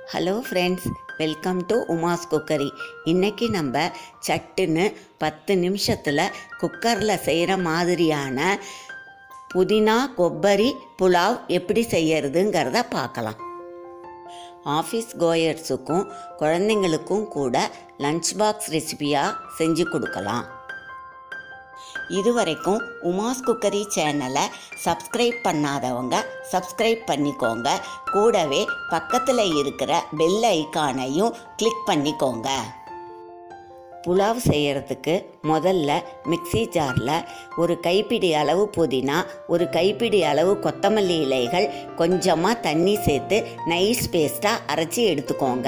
hello friends welcome to Uma's cookery இன்னைக்கு நம்ம சட்டுன்னு பத்து நிமிஷத்தில் குக்கரில் செய்கிற மாதிரியான புதினா கொப்பரி புலாவ் எப்படி செய்யறதுங்கிறத பார்க்கலாம் ஆஃபீஸ் கோயர்ஸுக்கும் குழந்தைங்களுக்கும் கூட லஞ்ச் பாக்ஸ் ரெசிபியாக செஞ்சு கொடுக்கலாம் இதுவரைக்கும் உமாஸ் குக்கரி சேனலை சப்ஸ்கிரைப் பண்ணாதவங்க சப்ஸ்கிரைப் பண்ணிக்கோங்க கூடவே பக்கத்தில் இருக்கிற பெல் ஐக்கானையும் கிளிக் பண்ணிக்கோங்க புலாவ் செய்யறதுக்கு முதல்ல மிக்ஸி ஜாரில் ஒரு கைப்பிடி அளவு புதினா ஒரு கைப்பிடி அளவு கொத்தமல்லி இலைகள் கொஞ்சமாக தண்ணி சேர்த்து நைஸ் பேஸ்ட்டாக அரைச்சி எடுத்துக்கோங்க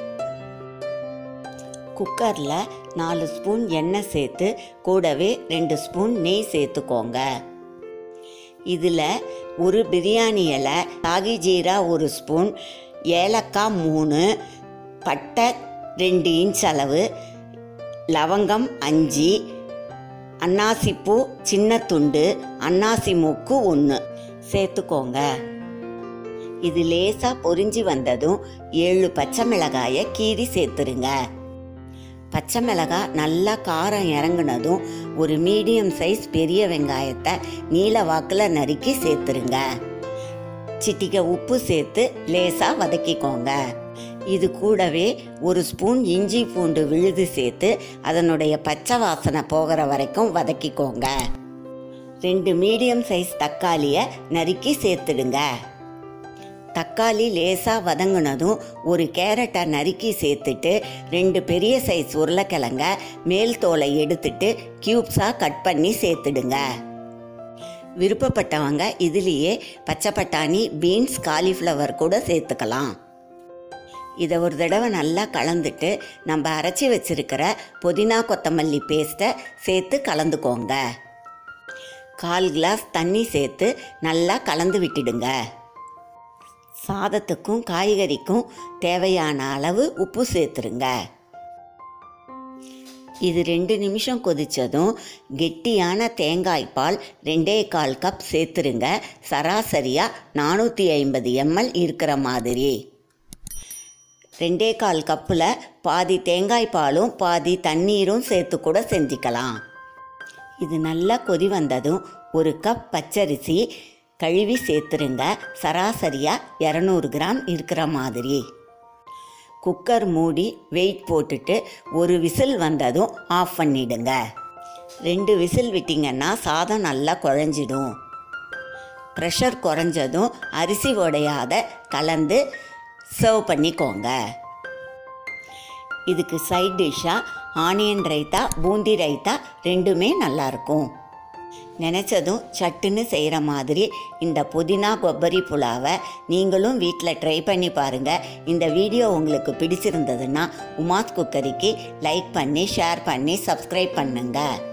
குக்கரில் நாலு ஸ்பூன் எண்ணெய் சேர்த்து கூடவே ரெண்டு ஸ்பூன் நெய் சேர்த்துக்கோங்க இதில் ஒரு பிரியாணி இலை ராகி ஜீரா ஒரு ஸ்பூன் ஏலக்காய் மூணு பட்டை ரெண்டு இன்ச் அளவு லவங்கம் அஞ்சு அன்னாசிப்பூ சின்ன துண்டு அன்னாசி மூக்கு ஒன்று சேர்த்துக்கோங்க இது லேசாக பொரிஞ்சு வந்ததும் ஏழு பச்சை மிளகாயை கீறி சேர்த்துருங்க பச்சை மிளகாய் நல்லா காரம் இறங்குனதும் ஒரு மீடியம் சைஸ் பெரிய வெங்காயத்தை நீல வாக்கில் நறுக்கி சேர்த்துருங்க சிட்டிகை உப்பு சேர்த்து லேசாக வதக்கிக்கோங்க இது கூடவே ஒரு ஸ்பூன் இஞ்சி பூண்டு விழுது சேர்த்து அதனுடைய பச்சை வாசனை போகிற வரைக்கும் வதக்கிக்கோங்க ரெண்டு மீடியம் சைஸ் தக்காளியை நறுக்கி சேர்த்துடுங்க தக்காளி லேசாக வதங்கினதும் ஒரு கேரட்டை நறுக்கி சேர்த்துட்டு ரெண்டு பெரிய சைஸ் உருளைக்கிழங்க மேல் தோலை எடுத்துட்டு க்யூப்ஸாக கட் பண்ணி சேர்த்துடுங்க விருப்பப்பட்டவங்க இதுலேயே பச்சை பட்டாணி பீன்ஸ் காலிஃப்ளவர் கூட சேர்த்துக்கலாம் இதை ஒரு தடவை நல்லா கலந்துட்டு நம்ம அரைச்சி வச்சிருக்கிற புதினா கொத்தமல்லி பேஸ்ட்டை சேர்த்து கலந்துக்கோங்க கால் கிளாஸ் தண்ணி சேர்த்து நல்லா கலந்து விட்டுடுங்க சாதத்துக்கும் காய்கறிக்கும் தேவையான அளவு உப்பு சேர்த்துருங்க இது ரெண்டு நிமிஷம் கொதித்ததும் கெட்டியான தேங்காய் பால் ரெண்டே கால் கப் சேர்த்துருங்க சராசரியாக நானூற்றி ஐம்பது எம்எல் இருக்கிற மாதிரி ரெண்டே கால் கப்பில் பாதி தேங்காய் பாலும் பாதி தண்ணீரும் சேர்த்து கூட செஞ்சுக்கலாம் இது நல்லா கொதி வந்ததும் ஒரு கப் பச்சரிசி கழுவி சேர்த்துருங்க சராசரியாக இரநூறு கிராம் இருக்கிற மாதிரி குக்கர் மூடி வெயிட் போட்டுட்டு ஒரு விசில் வந்ததும் ஆஃப் பண்ணிடுங்க ரெண்டு விசில் விட்டிங்கன்னா சாதம் நல்லா குழஞ்சிடும் ப்ரெஷர் குறைஞ்சதும் அரிசி உடையாத கலந்து சர்வ் பண்ணிக்கோங்க இதுக்கு சைட் டிஷ்ஷாக ஆனியன் ரைத்தா பூந்தி ரைத்தா ரெண்டுமே நல்லாயிருக்கும் நினச்சதும் சட்டுன்னு செய்கிற மாதிரி இந்த புதினா கொப்பரி புலாவை நீங்களும் வீட்டில் ட்ரை பண்ணி பாருங்கள் இந்த வீடியோ உங்களுக்கு பிடிச்சிருந்ததுன்னா உமாஸ் குக்கரிக்கு லைக் பண்ணி ஷேர் பண்ணி சப்ஸ்கிரைப் பண்ணுங்கள்